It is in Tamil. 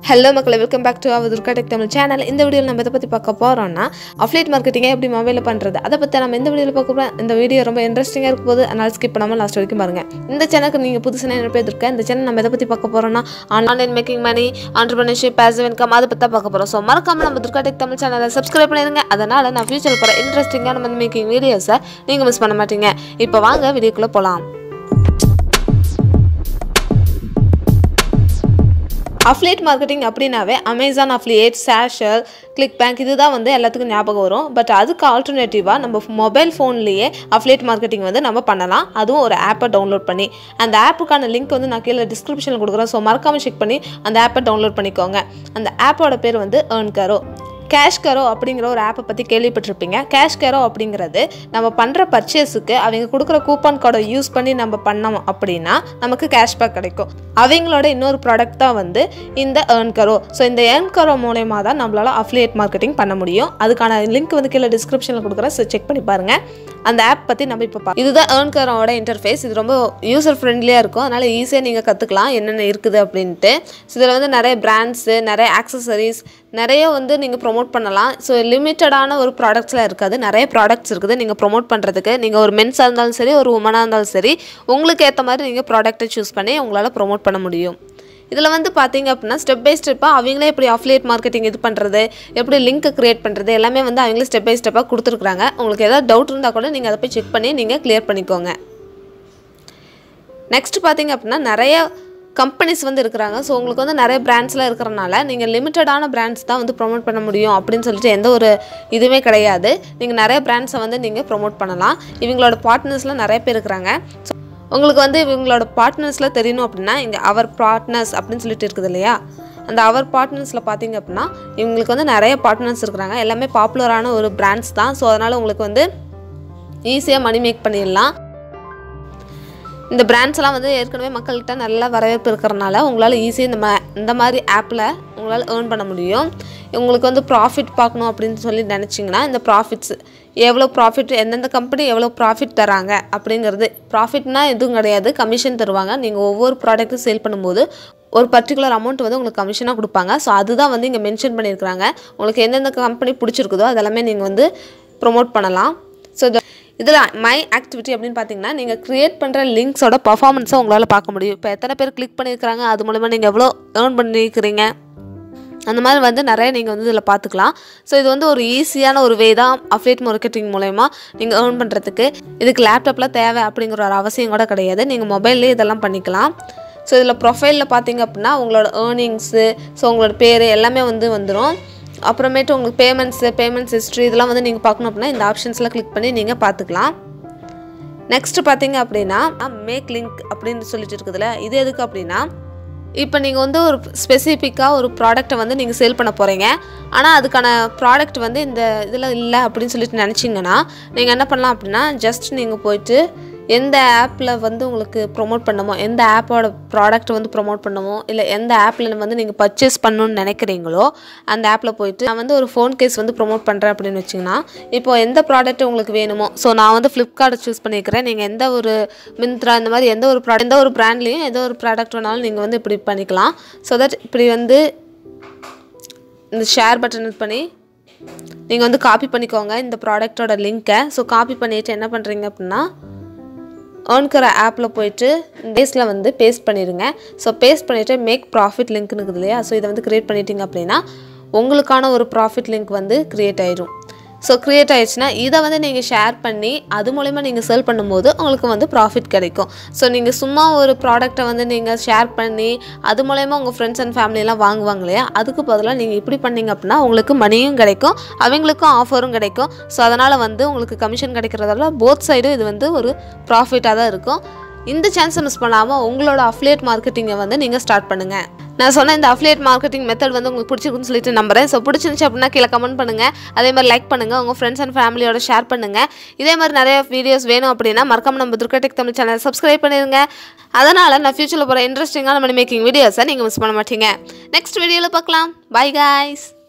ஹலோ மக்களை welcome back to our Durga tech Tamil channel இந்த வீடியோவில் நம்ம இதை பற்றி பார்க்க போகிறோம்னா அஃப்லேட் மார்க்கெட்டிங்கை எப்படி மொபைலில் பண்ணுறது அதை பற்றி நம்ம இந்த வீடியோவில் பார்க்க போகிறோம் இந்த வீடியோ ரொம்ப இன்ட்ரெஸ்டிங்காக இருக்கும் போது அதனால் ஸ்கிப் பண்ணாமல் லாஸ்ட் வரைக்கும் பாருங்கள் இந்த சேனலுக்கு நீங்கள் புதுசாக என்ன பேர் இருக்கா இந்த சேனல் நம்ம எதை பற்றி பார்க்க போகிறோம்னா online making money entrepreneurship passive income அதை பற்றி தான் பார்க்க போகிறோம் ஸோ மறக்காம நம்ம துர்கா டெக் தமிழ் சேனலை சப்ஸ்கிரைப் பண்ணிடுங்க அதனால் நான் ஃபியூச்சர் போகிற இன்ட்ரெஸ்டிங்கான மணி மேக்கிங் வீடியோஸை நீங்கள் மிஸ் பண்ண மாட்டீங்க இப்போ வாங்க வீடியோக்குள்ளே போகலாம் அஃப்லேட் மார்க்கெட்டிங் அப்படின்னாவே அமேசான் அஃப்லியேட் சேஷல் கிளிக் பேங்க் இதுதான் வந்து எல்லாத்துக்கும் ஞாபகம் வரும் பட் அதுக்கு ஆல்டர்னேட்டிவாக நம்ம மொபைல் ஃபோன்லேயே அஃப்லேட் மார்க்கெட்டிங் வந்து நம்ம பண்ணலாம் அதுவும் ஒரு ஆப்பை டவுன்லோட் பண்ணி அந்த ஆப்புக்கான லிங்க் வந்து நான் கீழே டிஸ்கிரிப்ஷனில் கொடுக்குறேன் ஸோ மறக்காமல் செக் பண்ணி அந்த ஆப்பை டவுன்லோட் பண்ணிக்கோங்க அந்த ஆப்போட பேர் வந்து ஏர்ன் கரோ கேஷ் கரோ அப்படிங்கிற ஒரு ஆப்பை பற்றி கேள்விப்பட்டிருப்பீங்க கேஷ் கரோ அப்படிங்கிறது நம்ம பண்ணுற பர்ச்சேஸுக்கு அவங்க கொடுக்குற கூப்பன் கோடை யூஸ் பண்ணி நம்ம பண்ணோம் அப்படின்னா நமக்கு கேஷ்பேக் கிடைக்கும் அவங்களோட இன்னொரு ப்ராடக்ட் தான் வந்து இந்த ஏர்ன் கரோ ஸோ இந்த ஏர்ன் கரோ மூலயமா தான் நம்மளால் அஃப்லியேட் மார்க்கெட்டிங் பண்ண முடியும் அதுக்கான லிங்க் வந்து கீழே டிஸ்கிரிப்ஷனில் கொடுக்குறேன் ஸோ செக் பண்ணி பாருங்கள் அந்த ஆப் பற்றி நம்ம இப்போ பார்க்கலாம் இதுதான் ஏர்ன் கரோட இன்டர்ஃபேஸ் இது ரொம்ப யூசர் ஃப்ரெண்ட்லியாக இருக்கும் அதனால் ஈஸியாக நீங்கள் கற்றுக்கலாம் என்னென்ன இருக்குது அப்படின்ட்டு ஸோ இதில் வந்து நிறைய பிராண்ட்ஸு நிறைய ஆக்சசரிஸ் நிறைய வந்து நீங்கள் ப்ரொமோட் பண்ணலாம் ஸோ லிமிட்டடான ஒரு ப்ராடக்ட்ஸில் இருக்காது நிறைய ப்ராடக்ட்ஸ் இருக்குது நீங்கள் ப்ரொமோட் பண்ணுறதுக்கு நீங்கள் ஒரு மென்ஸாக இருந்தாலும் சரி ஒரு உமனாக இருந்தாலும் சரி உங்களுக்கு ஏற்ற மாதிரி நீங்கள் ப்ராடக்ட்டை சூஸ் பண்ணி உங்களால் ப்ரொமோட் பண்ண முடியும் இதில் வந்து பார்த்தீங்க அப்படின்னா ஸ்டெப் பை ஸ்டெப்பாக அவங்களே எப்படி அஃப்லியேட் மார்க்கெட்டிங் இது பண்ணுறது எப்படி லிங்க் க்ரியேட் பண்ணுறது எல்லாமே வந்து அவங்களே ஸ்டெப் பை ஸ்டெப்பாக கொடுத்துருக்குறாங்க உங்களுக்கு ஏதாவது டவுட் இருந்தால் கூட நீங்கள் அதை போய் செக் பண்ணி நீங்கள் கிளியர் பண்ணிக்கோங்க நெக்ஸ்ட் பார்த்தீங்க அப்படின்னா நிறைய கம்பெனிஸ் வந்து இருக்கிறாங்க ஸோ உங்களுக்கு வந்து நிறைய பிராண்ட்ஸ்லாம் இருக்கிறனால நீங்கள் லிமிட்டடான பிராண்ட்ஸ் தான் வந்து ப்ரொமோட் பண்ண முடியும் அப்படின்னு சொல்லிட்டு எந்த ஒரு இதுவுமே கிடையாது நீங்கள் நிறைய பிராண்ட்ஸை வந்து நீங்கள் ப்ரொமோட் பண்ணலாம் இவங்களோட பார்ட்னர்ஸ்லாம் நிறைய பேர் இருக்கிறாங்க ஸோ உங்களுக்கு வந்து இவங்களோட பார்ட்னர்ஸில் தெரியணும் அப்படின்னா இங்கே அவர் பார்ட்னர்ஸ் அப்படின்னு சொல்லிட்டு இருக்குது இல்லையா அந்த அவர் பார்ட்னர்ஸில் பார்த்தீங்க அப்படின்னா இவங்களுக்கு வந்து நிறைய பார்ட்னர்ஸ் இருக்கிறாங்க எல்லாமே பாப்புலரான ஒரு பிராண்ட்ஸ் தான் ஸோ அதனால் உங்களுக்கு வந்து ஈஸியாக மணி மேக் பண்ணிடலாம் இந்த பிராண்ட்ஸ்லாம் வந்து ஏற்கனவே மக்கள்கிட்ட நல்ல வரவேற்பு இருக்கிறனால உங்களால் ஈஸியாக இந்த மா இந்த மாதிரி ஆப்பில் உங்களால் ஏர்ன் பண்ண முடியும் உங்களுக்கு வந்து ப்ராஃபிட் பார்க்கணும் அப்படின்னு சொல்லி நினச்சிங்கன்னா இந்த ப்ராஃபிட்ஸ் எவ்வளோ ப்ராஃபிட் எந்தெந்த கம்பெனி எவ்வளோ ப்ராஃபிட் தராங்க அப்படிங்கிறது ப்ராஃபிட்னா எதுவும் கிடையாது கமிஷன் தருவாங்க நீங்கள் ஒவ்வொரு ப்ராடக்ட்டும் சேல் பண்ணும்போது ஒரு பர்டிகுலர் அமௌண்ட் வந்து உங்களுக்கு கமிஷனாக கொடுப்பாங்க ஸோ அதுதான் வந்து இங்கே மென்ஷன் பண்ணியிருக்கிறாங்க உங்களுக்கு எந்தெந்த கம்பெனி பிடிச்சிருக்குதோ அதெல்லாமே நீங்கள் வந்து ப்ரொமோட் பண்ணலாம் ஸோ இதில் மை ஆக்டிவிட்டி அப்படின்னு பார்த்தீங்கன்னா நீங்கள் க்ரியேட் பண்ணுற லிங்க்ஸோட பர்ஃபார்மன்ஸை உங்களால் பார்க்க முடியும் இப்போ எத்தனை பேர் கிளிக் பண்ணியிருக்கிறாங்க அது மூலமா நீங்கள் எவ்வளோ ஏர்ன் பண்ணியிருக்கிறீங்க அந்த மாதிரி வந்து நிறைய நீங்கள் வந்து இதில் பார்த்துக்கலாம் ஸோ இது வந்து ஒரு ஈஸியான ஒரு வே தான் அஃப்லேட் மார்க்கெட்டிங் மூலயமா நீங்கள் ஏர்ன் பண்ணுறதுக்கு இதுக்கு லேப்டாப்பில் தேவை அப்படிங்கிற ஒரு அவசியம் கூட கிடையாது நீங்கள் மொபைல்லேயே இதெல்லாம் பண்ணிக்கலாம் ஸோ இதில் ப்ரொஃபைலில் பார்த்தீங்க அப்படின்னா உங்களோட ஏர்னிங்ஸு ஸோ உங்களோட பேர் எல்லாமே வந்து வந்துடும் அப்புறமேட்டு உங்களுக்கு பேமெண்ட்ஸு பேமெண்ட்ஸ் ஹிஸ்ட்ரி இதெல்லாம் வந்து நீங்கள் பார்க்கணும் அப்படின்னா இந்த ஆப்ஷன்ஸ்லாம் கிளிக் பண்ணி நீங்கள் பார்த்துக்கலாம் நெக்ஸ்ட்டு பார்த்தீங்க அப்படின்னா மேக் லிங்க் அப்படின்னு சொல்லிட்டு இருக்குதுல்ல இது எதுக்கு அப்படின்னா இப்போ நீங்கள் வந்து ஒரு ஸ்பெசிஃபிக்காக ஒரு ப்ராடக்ட்டை வந்து நீங்கள் சேல் பண்ண போகிறீங்க ஆனால் அதுக்கான ப்ராடக்ட் வந்து இந்த இதில் இல்லை அப்படின்னு சொல்லிட்டு நினச்சிங்கன்னா நீங்கள் என்ன பண்ணலாம் அப்படின்னா ஜஸ்ட் நீங்கள் போயிட்டு எந்த ஆப்பில் வந்து உங்களுக்கு ப்ரொமோட் பண்ணமோ எந்த ஆப்போட ப்ராடக்ட் வந்து ப்ரொமோட் பண்ணமோ இல்லை எந்த ஆப்பில் வந்து நீங்கள் பர்ச்சேஸ் பண்ணணும்னு நினைக்கிறீங்களோ அந்த ஆப்பில் போயிட்டு நான் வந்து ஒரு ஃபோன் கேஸ் வந்து ப்ரொமோட் பண்ணுறேன் அப்படின்னு வச்சிங்கன்னா இப்போ எந்த ப்ராடக்ட் உங்களுக்கு வேணுமோ ஸோ நான் வந்து ஃப்ளிப்கார்ட்டை சூஸ் பண்ணியிருக்கிறேன் நீங்கள் எந்த ஒரு மிந்த்ரா இந்த மாதிரி எந்த ஒரு ப்ராடக்ட் எந்த ஒரு ப்ராண்ட்லேயும் எந்த ஒரு ப்ராடக்ட் வேணாலும் நீங்கள் வந்து இப்படி பண்ணிக்கலாம் ஸோ தட் இப்படி வந்து இந்த ஷேர் பட்டன் இது பண்ணி நீங்கள் வந்து காப்பி பண்ணிக்கோங்க இந்த ப்ராடக்டோட லிங்க்கை ஸோ காப்பி பண்ணிவிட்டு என்ன பண்ணுறீங்க அப்படின்னா ஏர்ன்கிற ஆப்பில் போயிட்டு டேஸில் வந்து பேஸ்ட் பண்ணிடுங்க ஸோ பேஸ்ட் பண்ணிவிட்டு மேக் ப்ராஃபிட் லிங்க்னு இருக்குது இல்லையா ஸோ இதை வந்து க்ரியேட் பண்ணிட்டீங்க அப்படின்னா உங்களுக்கான ஒரு ப்ராஃபிட் லிங்க் வந்து க்ரியேட் ஆயிடும் ஸோ க்ரியேட் ஆயிடுச்சுன்னா இதை வந்து நீங்கள் ஷேர் பண்ணி அது மூலிமா நீங்கள் செல் பண்ணும்போது உங்களுக்கு வந்து ப்ராஃபிட் கிடைக்கும் ஸோ நீங்கள் சும்மா ஒரு ப்ராடக்ட்டை வந்து நீங்கள் ஷேர் பண்ணி அது மூலயமா உங்கள் ஃப்ரெண்ட்ஸ் அண்ட் ஃபேமிலியெலாம் வாங்குவாங்க இல்லையா அதுக்கு பதிலாக நீங்கள் இப்படி பண்ணீங்க அப்படின்னா உங்களுக்கு மணியும் கிடைக்கும் அவங்களுக்கும் ஆஃபரும் கிடைக்கும் ஸோ அதனால் வந்து உங்களுக்கு கமிஷன் கிடைக்கிறதால போத் சைடும் இது வந்து ஒரு ப்ராஃபிட்டாக தான் இருக்கும் இந்த சான்ஸை மிஸ் பண்ணாமல் உங்களோட அஃப்லேட் மார்க்கெட்டிங்கை வந்து நீங்கள் ஸ்டார்ட் பண்ணுங்கள் நான் சொன்ன இந்த அஃப்லேட் மார்க்கெட்டிங் மெத்தட் வந்து உங்களுக்கு பிடிச்சிருக்குன்னு சொல்லிட்டு நம்புறேன் ஸோ பிடிச்சிருந்துச்சு அப்படின்னா கீழே கமெண்ட் பண்ணுங்கள் அதே மாதிரி லைக் பண்ணுங்கள் உங்கள் ஃப்ரெண்ட்ஸ் அண்ட் ஃபேமிலியோட ஷேர் பண்ணுங்கள் இதே மாதிரி நிறைய வீடியோஸ் வேணும் அப்படின்னா மறக்காம நம்ம துர்கடெக் தமிழ் சேனல் சப்ஸ்கிரைப் பண்ணிடுங்க அதனால் நான் ஃபியூச்சரில் போகிற இன்ட்ரெஸ்டிங்கான மணி மேக்கிங் வீடியோஸை நீங்கள் மிஸ் பண்ண மாட்டீங்க நெக்ஸ்ட் வீடியோவில் பார்க்கலாம் பை காய்ஸ்